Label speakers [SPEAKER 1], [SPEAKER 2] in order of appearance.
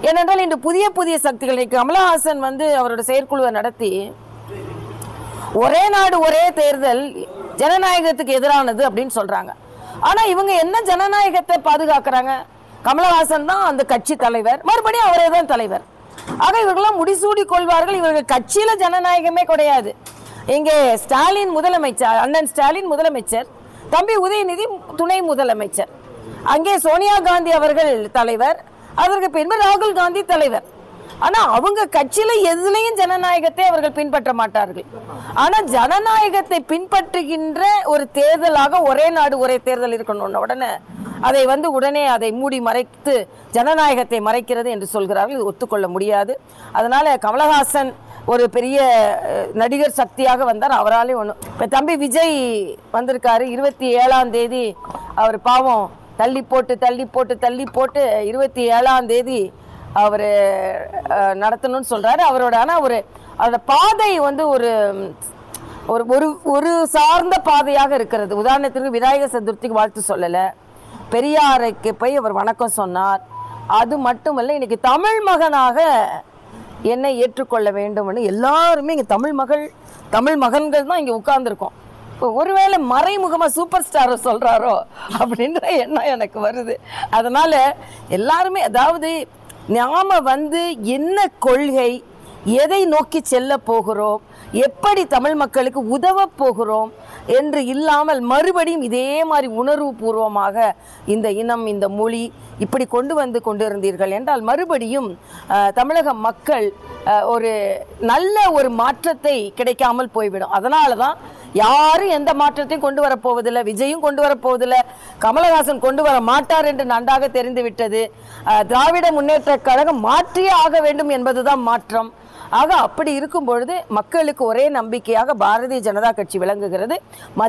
[SPEAKER 1] ஏனென்றால் இன்று புதிய புதிய சக்திகள் இன்னைக்கு கமலஹாசன் வந்து அவரோட செயற்குழுவை நடத்தி ஒரே நாடு ஒரே தேர்தல் ஜனநாயகத்துக்கு எதிரானது அப்படின்னு சொல்றாங்க ஆனா இவங்க என்ன ஜனநாயகத்தை பாதுகாக்கிறாங்க கமலஹாசன் தான் அந்த கட்சி தலைவர் மறுபடியும் அவரே தான் தலைவர் ஆக இவர்கள்லாம் முடிசூடி கொள்வார்கள் இவர்கள் கட்சியில ஜனநாயகமே கிடையாது இங்கே ஸ்டாலின் முதலமைச்சர் அண்ணன் ஸ்டாலின் முதலமைச்சர் தம்பி உதயநிதி துணை முதலமைச்சர் அங்கே சோனியா காந்தி அவர்கள் தலைவர் அதற்கு பின்பு ராகுல் காந்தி தலைவர் ஆனா அவங்க கட்சியில எதுலயும் ஜனநாயகத்தை அவர்கள் பின்பற்ற மாட்டார்கள் ஆனா ஜனநாயகத்தை பின்பற்றுகின்ற ஒரு தேர்தலாக ஒரே நாடு ஒரே தேர்தல் இருக்கணும் உடனே அதை வந்து உடனே அதை மூடி மறைத்து ஜனநாயகத்தை மறைக்கிறது என்று சொல்கிறார்கள் இது ஒத்துக்கொள்ள முடியாது அதனால கமலஹாசன் ஒரு பெரிய அஹ், நடிகர் சக்தியாக வந்தார் அவராலே ஒன்றும் இப்போ தம்பி விஜய் வந்திருக்காரு இருபத்தி ஏழாம் தேதி அவர் பாவம் தள்ளி போட்டு தள்ளி போட்டு தள்ளி போட்டு இருபத்தி ஏழாம் தேதி அவர் நடத்தணும்னு சொல்றாரு அவரோட ஆனால் ஒரு அந்த பாதை வந்து ஒரு ஒரு ஒரு ஒரு சார்ந்த பாதையாக இருக்கிறது உதாரணத்திற்கு விநாயகர் சதுர்த்திக்கு வாழ்த்து சொல்லலை பெரியாருக்கு போய் அவர் வணக்கம் சொன்னார் அது மட்டுமல்ல இன்னைக்கு தமிழ் மகனாக என்னை ஏற்றுக்கொள்ள வேண்டும்னு எல்லாருமே இங்கே தமிழ் மகள் தமிழ் மகன்கள் தான் இங்கே உட்கார்ந்துருக்கோம் இப்போ ஒருவேளை மறைமுகமாக சூப்பர் ஸ்டாரை சொல்கிறாரோ அப்படின்ற எண்ணம் எனக்கு வருது அதனால் எல்லாருமே அதாவது நாம வந்து என்ன கொள்கை எதை நோக்கி செல்ல போகிறோம் எப்படி தமிழ் மக்களுக்கு உதவ போகிறோம் என்று இல்லாமல் மறுபடியும் இதே மாதிரி உணர்வுபூர்வமாக இந்த இனம் இந்த மொழி இப்படி கொண்டு வந்து கொண்டிருந்தீர்கள் என்றால் மறுபடியும் அஹ், தமிழக மக்கள் அஹ், ஒரு நல்ல ஒரு மாற்றத்தை கிடைக்காமல் போய்விடும் அதனால தான் யாரும் எந்த மாற்றத்தையும் கொண்டு வரப் போவதில்லை விஜயும் கொண்டு வரப் போவதில்லை கமலஹாசன் கொண்டு வர மாட்டார் என்று நன்றாக தெரிந்து விட்டது அஹ், திராவிட முன்னேற்ற கழகம் மாற்றியே ஆக வேண்டும் என்பதுதான் மாற்றம் ஆக அப்படி இருக்கும் பொழுது மக்களுக்கு ஒரே நம்பிக்கையாக பாரதிய ஜனதா கட்சி விளங்குகிறது